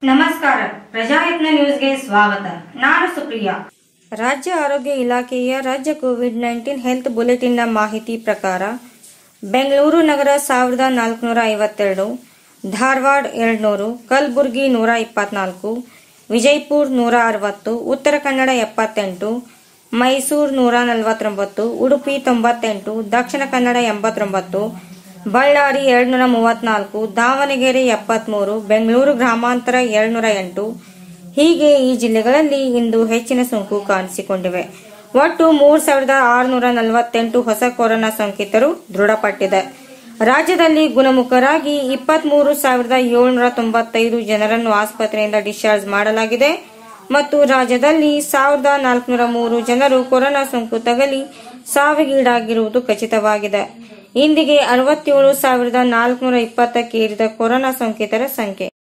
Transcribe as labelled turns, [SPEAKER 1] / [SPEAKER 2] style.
[SPEAKER 1] ನಮಸ್ಕಾರ ಪ್ರಜಾಯತ್ನ ನ್ಯೂಸ್ಗೆ ಸ್ವಾಗತ ನಾನು ಸುಪ್ರಿಯಾ
[SPEAKER 2] ರಾಜ್ಯ ಆರೋಗ್ಯ ಇಲಾಖೆಯ ರಾಜ್ಯ ಕೋವಿಡ್ ನೈನ್ಟೀನ್ ಹೆಲ್ತ್ ಬುಲೆಟಿನ್ನ ಮಾಹಿತಿ ಪ್ರಕಾರ ಬೆಂಗಳೂರು ನಗರ ಸಾವಿರದ ನಾಲ್ಕುನೂರ ಐವತ್ತೆರಡು ಧಾರವಾಡ ಎರಡ್ನೂರು ಕಲಬುರಗಿ ನೂರ ಇಪ್ಪತ್ನಾಲ್ಕು ವಿಜಯಪುರ ನೂರ ಅರವತ್ತು ಉತ್ತರ ಕನ್ನಡ ಎಪ್ಪತ್ತೆಂಟು ಮೈಸೂರು ನೂರ ನಲವತ್ತೊಂಬತ್ತು ಉಡುಪಿ ತೊಂಬತ್ತೆಂಟು ದಕ್ಷಿಣ ಕನ್ನಡ ಎಂಬತ್ತೊಂಬತ್ತು ಬಳ್ಳಾರಿ ಎರಡ್ನೂರ ಮೂವತ್ನಾಲ್ಕು ದಾವಣಗೆರೆ ಎಪ್ಪತ್ಮೂರು ಬೆಂಗಳೂರು ಗ್ರಾಮಾಂತರ ಎರಡ್ನೂರ ಎಂಟು ಹೀಗೆ ಈ ಜಿಲ್ಲೆಗಳಲ್ಲಿ ಇಂದು ಹೆಚ್ಚಿನ ಸೋಂಕು ಕಾಣಿಸಿಕೊಂಡಿವೆ ಒಟ್ಟು ಮೂರ್ ಸಾವಿರದ ಆರುನೂರ ನಲವತ್ತೆಂಟು ಹೊಸ ಕೊರೋನಾ ಸೋಂಕಿತರು ದೃಢಪಟ್ಟಿದೆ ರಾಜ್ಯದಲ್ಲಿ ಗುಣಮುಖರಾಗಿ ಇಪ್ಪತ್ಮೂರು ಸಾವಿರದ ಏಳ್ನೂರ ತೊಂಬತ್ತೈದು ಜನರನ್ನು ಆಸ್ಪತ್ರೆಯಿಂದ ಡಿಸ್ಚಾರ್ಜ್ ಮಾಡಲಾಗಿದೆ ಮತ್ತು ರಾಜ್ಯದಲ್ಲಿ ಸಾವಿರದ ನಾಲ್ಕುನೂರ ಮೂರು ಜನರು ಕೊರೋನಾ ಸೋಂಕು ತಗಲಿ ಸಾವಿಗೀಡಾಗಿರುವುದು ಖಚಿತವಾಗಿದೆ ಇಂದಿಗೆ ಅರವತ್ತೇಳು ಸಾವಿರದ ನಾಲ್ಕುನೂರ ಇಪ್ಪತ್ತಕ್ಕೇರಿದ ಕೊರೋನಾ ಸೋಂಕಿತರ ಸಂಖ್ಯೆ